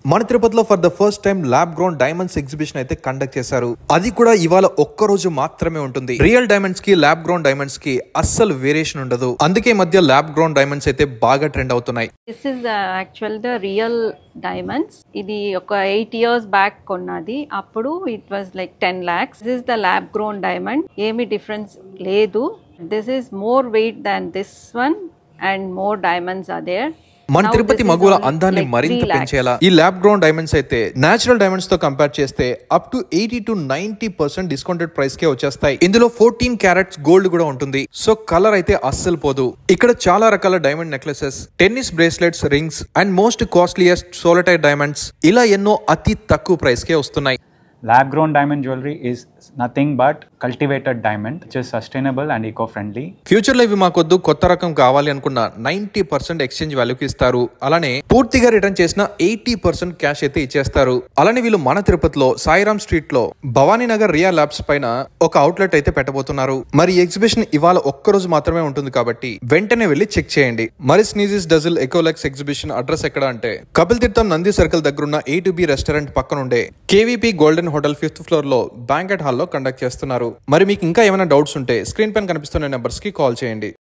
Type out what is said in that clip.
మన తిరుపతిలో for the first time lab ground diamonds exhibition అయితే కండక్ట్ చేశారు అది కూడా ఇవాళ ఒక్క రోజు మాత్రమే ఉంటుంది రియల్ డైమండ్స్ కి ల్యాబ్ గ్రౌండ్ డైమండ్స్ కి అస్సలు వేరియేషన్ ఉండదు అందుకే ఈ మధ్య ల్యాబ్ గ్రౌండ్ డైమండ్స్ అయితే బాగా ట్రెండ్ అవుతున్నాయి this is actual the real diamonds ఇది ఒక ఎయిట్ ఇయర్స్ బ్యాక్ కొన్నది అప్పుడు it was like ten lakhs this is the lab grown diamond ఏమి డిఫరెన్స్ లేదు this is more weight than this one and more diamonds are there మన తిరుపతి మగువల అందాన్ని మరింత పెంచేలా ఈ ల్యాబ్ గ్రౌండ్ డైమండ్స్ అయితే నేచురల్ డైమండ్స్ తో కంపేర్ చేస్తే up to eighty to ninety percent discounted price కే వచ్చేస్తాయి ఇందులో ఫోర్టీన్ క్యారెట్స్ గోల్డ్ కూడా ఉంటుంది సో కలర్ అయితే అస్సలు పోదు ఇక్కడ చాలా రకాల diamond necklaces tennis bracelets rings and most costliest solitaire diamonds ఇలా ఎన్నో అతి తక్కువ ప్రైస్ కే వస్తున్నాయి Lab grown diamond jewelry is nothing but cultivated diamond, which is sustainable and eco friendly. Future లో ఇవి మాకొద్దు కొత్త రకం కావాలి అనుకున్న నైన్టీ పర్సెంట్ ఎక్స్చేంజ్ వాల్యూకి ఇస్తారు అలానే పూర్తిగా రిటర్న్ చేసిన ఎయిటీ పర్సెంట్ క్యాష్ అయితే ఇచ్చేస్తారు అలానే వీళ్ళు మన తిరుపతిలో సాయిరామ్ స్ట్రీట్ లో భవానీ నగర్ రియా ల్యాబ్స్ పైన ఒక అవుట్లెట్ అయితే పెట్టబోతున్నారు మరి ఎగ్జిబిషన్ ఇవాళ ఒక్క రోజు మాత్రమే ఉంటుంది కాబట్టి వెంటనే వెళ్ళి చెక్ చేయండి మరి స్నీజిస్ డజిల్ ఎకోలెక్స్ ఎగ్జిబిషన్ అడ్రస్ ఎక్కడ అంటే కపిల్ తీర్థం నంది సర్కిల్ దగ్గరున్న ఏ టు బి రెస్టారెంట్ పక్కనుండే KVP golden hotel fifth floor లో బ్యాంకెట్ హాల్లో కండక్ట్ చేస్తున్నారు మరి మీకు ఇంకా ఏమైనా డౌట్స్ ఉంటే స్క్రీన్ పైన కనిపిస్తున్న నెంబర్స్ కి కాల్ చేయండి